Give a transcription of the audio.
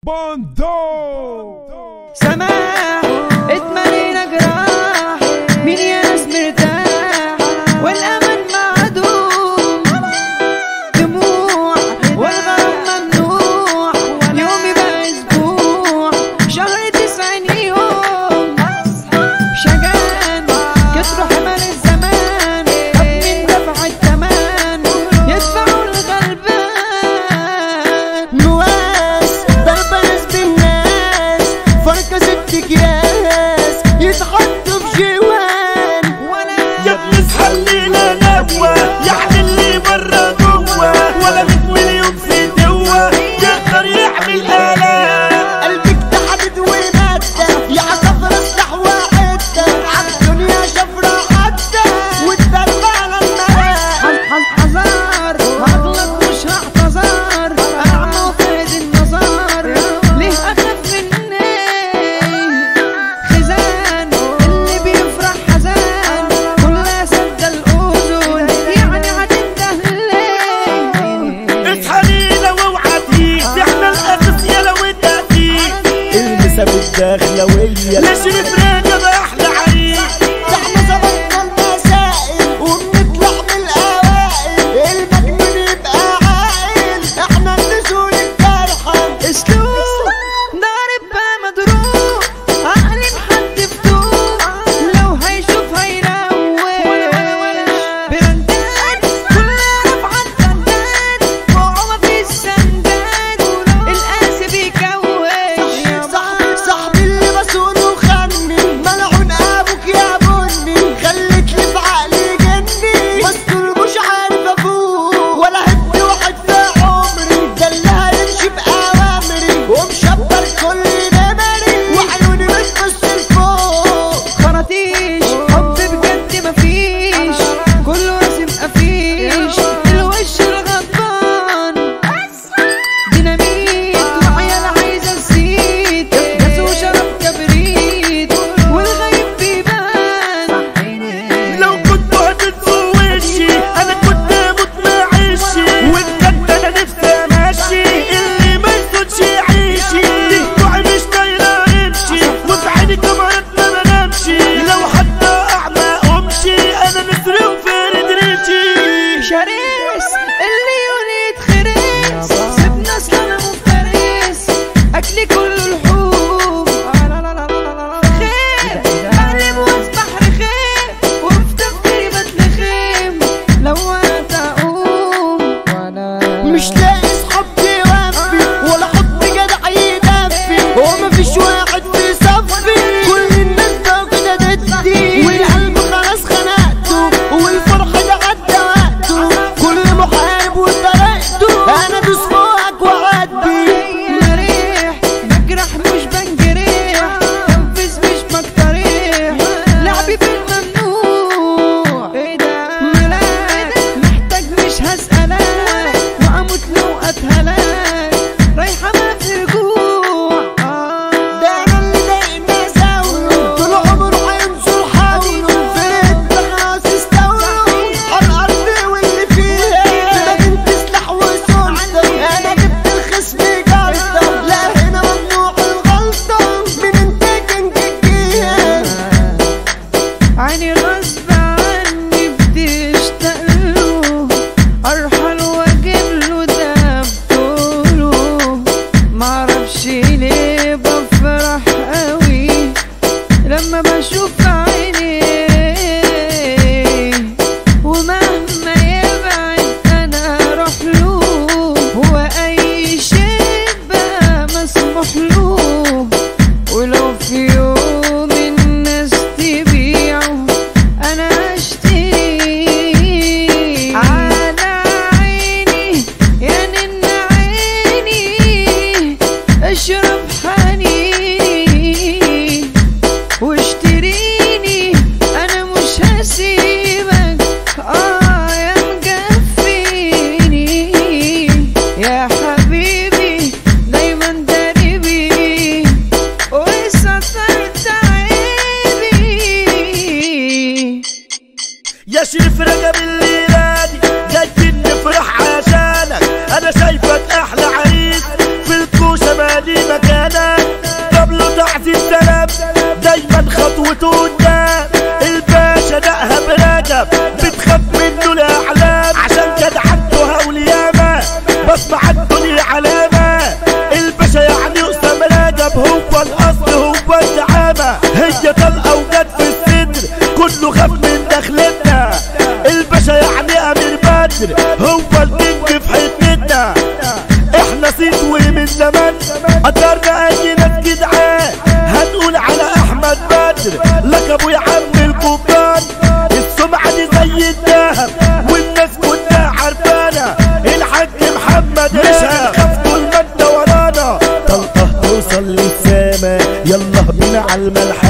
باندو سماح اتملينا جراح مين يا ناس مرتاح والامل معدوم دموع والغرام ممنوع يومي بقى اسبوع شهر تسعين يوم شجان كتروا حمل الزمان طب مين دفع الثمن يدفعوا الغلبان نواس ضربة ناس بالناس فرقة ست اكياس يتحطوا في جوان وانا يا ابن خلينا نبوة يعني اللي برا جوه ولا مية مليون في دوا يقدر يعمل آلام قلبك ده حديد ومادة يا عصفرة سلاح وعدة عالدنيا شفرة حتى والدلع لما حذار هغلط مش هعتذر اعمى وفهد النظر ليه اخاف مني خزان اللي بيفرح حزان كلها سد الاذن يعني هتنده ليه اصحى واوعى تهيج احنا الاغثية لو التأتيك المسا بالدخلوية ليش نتراجع بأحلى عريس احنا ظبطنا المسائل وبنطلع بالاوائل المجنون يبقى عاقل احنا النزول الجرحى اسلوب ضارب بقى مضروب عقلي محد فتوب لو هيشوف هيروق براندات كلها رافعة الدندات وعمى في السندات القاسي بيكوش صاحبي صاحبي اللي مسؤول وخني ملعون ابوك يا بني خليت لي في عقلي جني مسؤول مش عارف افوق ولا هد واحد في عمري ده اللي هيمشي باوامري ومشبر كل نمري وعيوني بتبص لفوق خراطيش حب بجد مفيش كله راسم قفيش الوش الغضبان ديناميت وعيال عايزه الزيت ناس وشرب كبريت والغيب بيبان لو كنت هتنسوا وشي انا كنت اموت معيشي وبجد انا نفسي امشي اللي ما يسودش يعيشي دموعي مش طايله امشي وفي عيني كمان ما بنامشي لو حتى اعمى امشي انا نسري وفارد ريشي شريس اللي يقول يتخرس سيبنا اصل انا مفترس اكلي كله لحوم خير بقلب واصبح رخيم وفي تفكيري بتلخم لو هتقوم مش لاقي صحاب يوفي ولا حب جدع يدفي ومفيش واحد في صفي كل الناس ده كده ضدي والقلب خلاص خنقته والفرح ده عدى وقته كل محارب وطريقته انا دوس فوقك وعدي مريح بجرح مش بنجريح تنفذ مش بقتريح لعبي في الممنوع ايه ده ملاك محتاج مش هسألك واموت لو اتهلاك رايحة ما في رجوع آه. ده انا اللي ضايقنا زاوله طول عمره هينصر حوله في التخاص استولوا على الارض واللي فيها مدينة سلاح وسلطة انا جبت الخصم جلطة لا هنا ممنوع الغلطة من انت كنت تجيها عيني غصب عني بتشتاق له ارحل واجيب له ده بطوله معرفش ليه بفرح قوي لما بشوف عينيه ومهما يبعد انا اروح له هو اي شيء بقى مسموح له ولو في يوم الناس تبيعه انا اشتري على عيني يا نن عيني اشرب حنيني واشتري قاضية طلقة وجت في الصدر كله خاف من دخلتنا الباشا يعني امير بدر هو الكينج في حتتنا احنا صيت ومن زمان قدرنا اي ناس جدعان هنقول على احمد بدر لقبه يا عم الكوبان السمعة دي زي الذهب والناس كلها عارفانا الحاج محمد مش هنخاف طول ما انت ورانا طلقة توصل للسما يلا بينا على الملحمة